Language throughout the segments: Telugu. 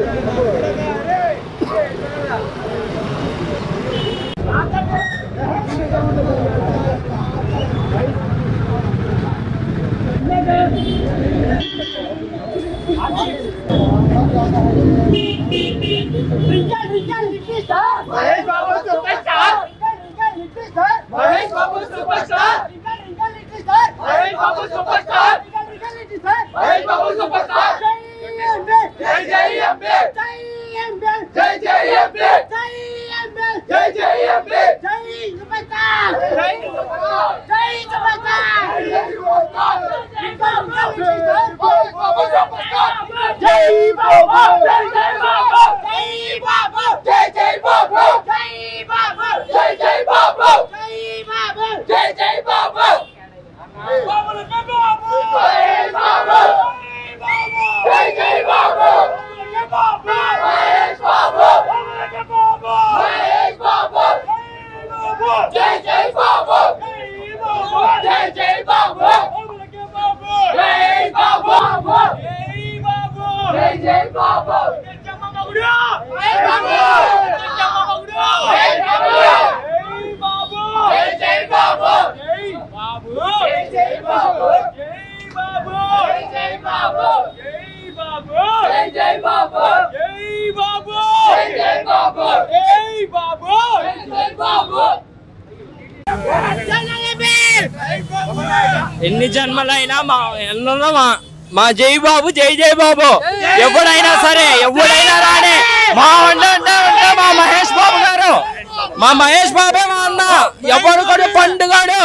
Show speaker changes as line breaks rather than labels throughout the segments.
Mahesh Babu super star Mahesh Babu super star Mahesh Babu super star Mahesh Babu super star జై జై ఎంబే జై జై ఎంబే జై జై ఎంబే జై సూపర్ స్టార్ జై సూపర్ స్టార్ జై బాబు జై జై బాబు జై జై బాబు జై జై బాబు జై జై బాబు మహేష్ బాబు జై జై బాబు మహేష్ బాబు మహేష్ బాబు జై జై బాబు జై జై బాబు మహేష్ బాబు జై జై బాబు మహేష్ బాబు మహేష్ బాబు జై జై బాబు జై జై బాబు జై జై బాబు జై జై బాబు జై జై బాబు జై జై బాబు
ఎన్ని జన్మలైనా మా ఎన్నో మా మా జై బాబు జై జై బాబు ఎవడైనా సరే ఎవడైనా రానే మా అండ అండ అండ మా మహేష్ బాబు గారు మా మహేష్ బాబే మా అన్న ఎవడు కూడా పండుగాడు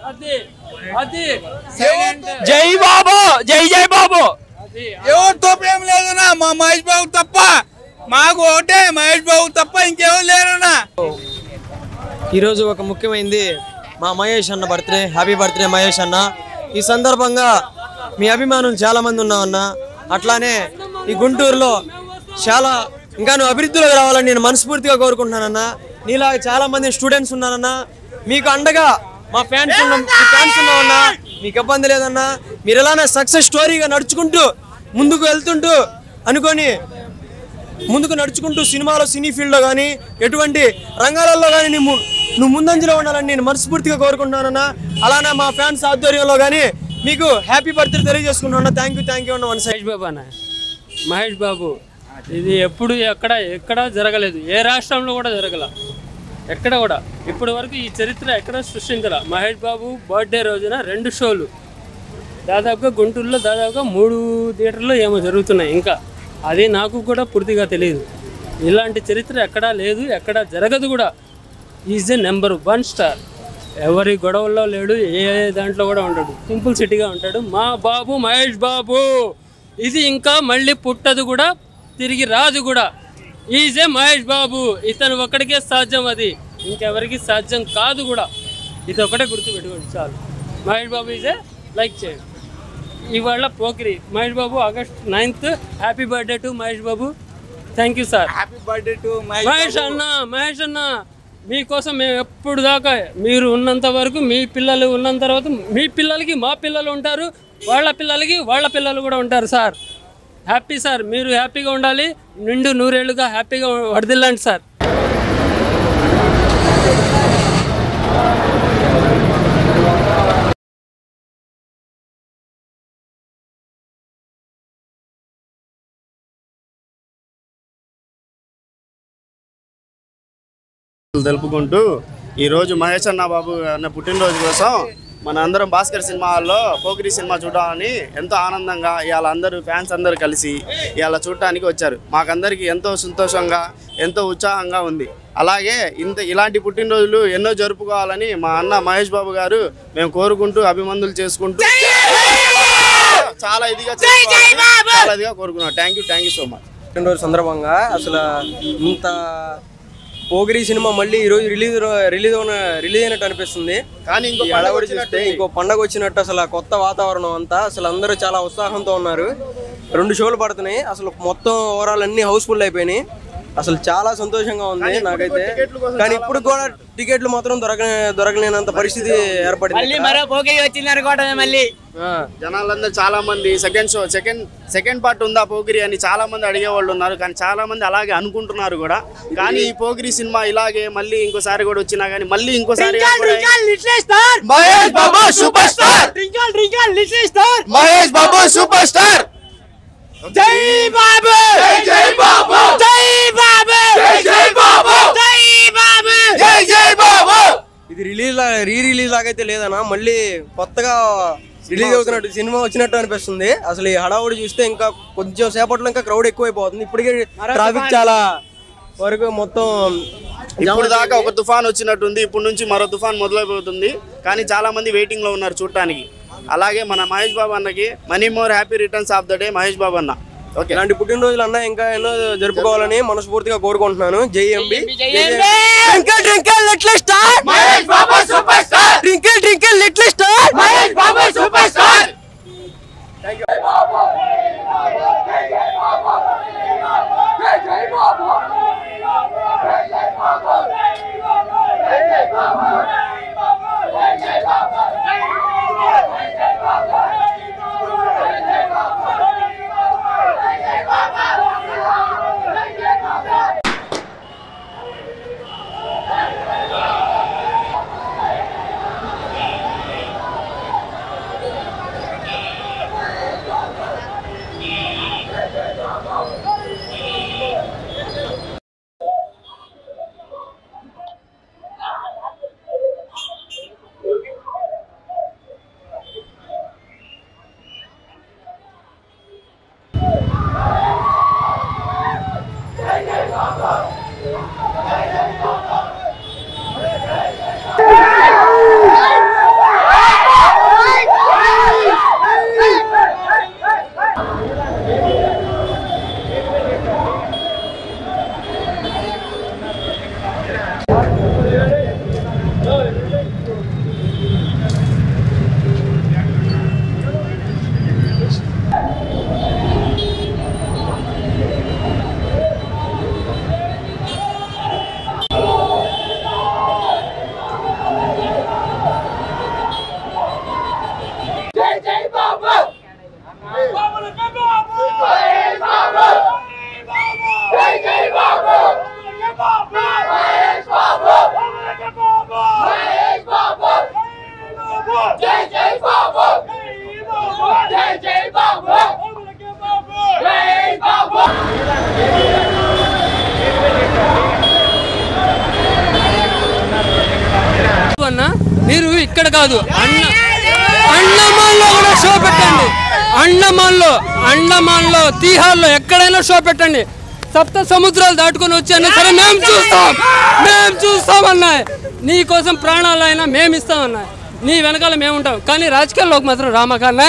జై బాబు జై జై బాబు
ఎవరితో ప్రేమ లేదన్నా మా మహేష్ బాబు తప్ప మాకు ఒకటే మహేష్ బాబు తప్ప ఇంకెవరు లేరన్నా
ఈరోజు ఒక ముఖ్యమైనది మా మహేష్ అన్న బర్త్డే హ్యాపీ బర్త్డే మహేష్ అన్న ఈ సందర్భంగా మీ అభిమానులు చాలా మంది ఉన్నామన్న అట్లానే ఈ గుంటూరులో చాలా ఇంకా నువ్వు అభివృద్ధిలోకి రావాలని నేను మనస్ఫూర్తిగా కోరుకుంటున్నానన్న నీలాగా చాలా మంది స్టూడెంట్స్ ఉన్నారన్న మీకు అండగా మా ఫ్యాన్స్ ఉన్నాం మీ ఫ్యాన్స్ ఉన్నామన్నా మీకు ఇబ్బంది లేదన్నా మీరు ఎలానే సక్సెస్ స్టోరీగా నడుచుకుంటూ ముందుకు వెళ్తుంటూ అనుకొని ముందుకు నడుచుకుంటూ సినిమాలో సినీ ఫీల్డ్లో కానీ ఎటువంటి రంగాలలో కానీ నువ్వు ము- నువ్వు ముందంజలో ఉండాలని నేను మనస్ఫూర్తిగా కోరుకుంటున్నానన్నా అలానే మా ఫ్యాన్స్ ఆధ్వర్యంలో కానీ మీకు హ్యాపీ బర్త్డే తెలియజేసుకుంటున్నా థ్యాంక్ యూ థ్యాంక్ యూ అన్న వన్ సైడ్
మహేష్ బాబు అన్న మహేష్ బాబు ఇది ఎప్పుడు ఎక్కడ ఎక్కడ జరగలేదు ఏ రాష్ట్రంలో కూడా జరగల ఎక్కడ కూడా ఇప్పటి వరకు ఈ చరిత్ర ఎక్కడ సృష్టించాల మహేష్ బాబు బర్త్డే రోజున రెండు షోలు దాదాపుగా గుంటూరులో దాదాపుగా మూడు థియేటర్లో ఏమో జరుగుతున్నాయి ఇంకా అది నాకు కూడా పూర్తిగా తెలియదు ఇలాంటి చరిత్ర ఎక్కడా లేదు ఎక్కడా జరగదు కూడా is a number one star ఎవరి గొడవల్లో లేడు ఏ దాంట్లో కూడా ఉంటాడు సింపుల్ సిటీగా ఉంటాడు మా బాబు మహేష్ బాబు ఇది ఇంకా మళ్ళీ పుట్టదు కూడా తిరిగి రాదు కూడా ఈజ్ ఏ మహేష్ బాబు ఇతను ఒక్కడికే సాధ్యం అది ఇంకెవరికి సాధ్యం కాదు కూడా ఇది ఒకటే గుర్తుపెట్టుకోండి చాలు Mahesh Babu is a like చేయండి ఇవాళ Pokiri Mahesh Babu August ninth happy birthday to Mahesh Babu thank you sir
happy birthday to
Mahesh అన్న మహేష్ అన్న మీకోసం మేము ఎప్పుడు దాకా మీరు ఉన్నంత వరకు మీ పిల్లలు ఉన్నంత తర్వాత మీ పిల్లలకి మా పిల్లలు ఉంటారు వాళ్ళ పిల్లలకి వాళ్ళ పిల్లలు కూడా ఉంటారు సార్ హ్యాపీ సార్ మీరు హ్యాపీగా ఉండాలి నిండు నూరేళ్లుగా హ్యాపీగా వడదిల్లండి సార్
తెలుపుకుంటూ ఈరోజు మహేష్ అన్న బాబు అన్న పుట్టినరోజు కోసం మన అందరం భాస్కర్ సినిమా హాల్లో పోకిరి సినిమా చూడాలని ఎంతో ఆనందంగా ఇవాళ అందరూ ఫ్యాన్స్ అందరూ కలిసి ఇవాళ చూడటానికి వచ్చారు మాకందరికీ ఎంతో సంతోషంగా ఎంతో ఉత్సాహంగా ఉంది అలాగే ఇంత ఇలాంటి పుట్టినరోజులు ఎన్నో జరుపుకోవాలని మా అన్న మహేష్ బాబు గారు మేము కోరుకుంటూ అభిమందులు చేసుకుంటూ చాలా ఇదిగా చేసుకోవాలని చాలా ఇదిగా కోరుకున్నాం thank you thank you so much
పుట్టినరోజు సందర్భంగా అసలు ఇంత పోగిరి సినిమా మళ్ళీ ఈరోజు రిలీజ్ రిలీజ్ అవున రిలీజ్ అయినట్టు అనిపిస్తుంది
కానీ ఇంకో
ఈ
పండగ
హడావుడి చూస్తే
వచ్చినట్టుంది.
ఇంకో పండగ వచ్చినట్టు అసలు ఆ కొత్త వాతావరణం అంతా అసలు అందరూ చాలా ఉత్సాహంతో ఉన్నారు రెండు షోలు పడుతున్నాయి అసలు మొత్తం ఓవరాల్ అన్ని హౌస్ఫుల్ అయిపోయినాయి అసలు చాలా సంతోషంగా ఉంది
కానీ ఇప్పుడు
నాకైతే
కూడా టికెట్ల కోసం
కానీ
చాలా
ఇప్పుడు కూడా టికెట్లు మాత్రం దొరక దొరకలేనంత పరిస్థితి ఏర్పడింది
మళ్ళీ
ఇక్కడ.
మరో పోకే వచ్చింది అనుకోవటమే మళ్ళీ
ఆ,
జనాలందరూ చాలా మంది second show second second part ఉందా పోగిరి అని చాలా మంది అడిగే వాళ్ళు ఉన్నారు కానీ చాలా మంది అలాగే అనుకుంటున్నారు కూడా కానీ ఈ పోగిరి సినిమా ఇలాగే మళ్ళీ ఇంకోసారి కూడా వచ్చినా కానీ మళ్ళీ ఇంకోసారి
Mahesh Babu super star Mahesh Babu super star
జై బాబు
జై జై బాబు
జై బాబు
జై జై బాబు
జై బాబు
జై జై బాబు
ఇది రిలీజ్ లా రీ రిలీజ్ లాగైతే లేదన్నా మళ్ళీ కొత్తగా రిలీజ్ అవుతున్నట్టు సినిమా వచ్చినట్టు అనిపిస్తుంది అసలు ఈ హడావుడి చూస్తే ఇంకా కొంచెం సేపట్లో ఇంకా క్రౌడ్ ఎక్కువైపోతుంది ఇప్పటికే ట్రాఫిక్ చాలా వరకు మొత్తం
ఇప్పుడు దాకా ఒక తుఫాన్ వచ్చినట్టుంది ఇప్పుడు నుంచి మరో తుఫాన్ మొదలైపోతుంది కానీ చాలా మంది వెయిటింగ్ లో ఉన్నారు చూడటానికి అలాగే మన మహేష్ బాబు అన్నకి many more happy returns of the day Mahesh Babu అన్న ఓకే
ఇలాంటి పుట్టినరోజులు అన్నా ఇంకా ఎన్నో జరుపుకోవాలని మనస్ఫూర్తిగా కోరుకుంటున్నాను జై M B
twinkle twinkle little star
Mahesh Babu super star
twinkle twinkle little star
Mahesh Babu super star
అన్న మీరు ఇక్కడ కాదు అన్న అండమాన్లో కూడా షో పెట్టండి అండమాన్లో అండమాన్లో తీహార్లో ఎక్కడైనా షో పెట్టండి సప్త సముద్రాలు దాటుకొని వచ్చాను సరే మేము చూస్తాం మేము చూస్తామన్నా నీ కోసం ప్రాణాలైనా మేము ఇస్తామన్నా నీ వెనకాల మేము ఉంటాం కానీ రాజకీయాల్లోకి మాత్రం రామకన్నా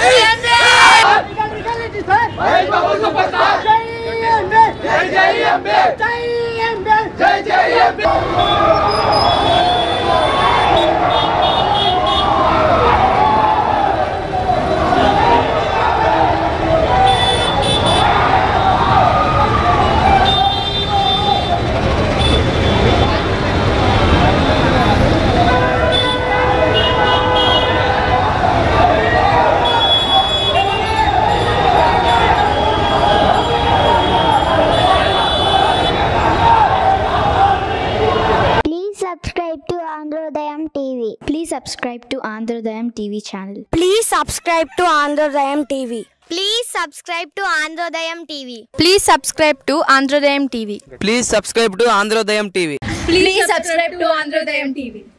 Please subscribe to Androdayam TV.
Please subscribe to Androdayam TV channel.
Please subscribe to Androdayam TV. Please subscribe to Androdayam TV.
Please subscribe to Androdayam TV.
Please subscribe to Andhrodayam TV
Please subscribe to Androdayam TV.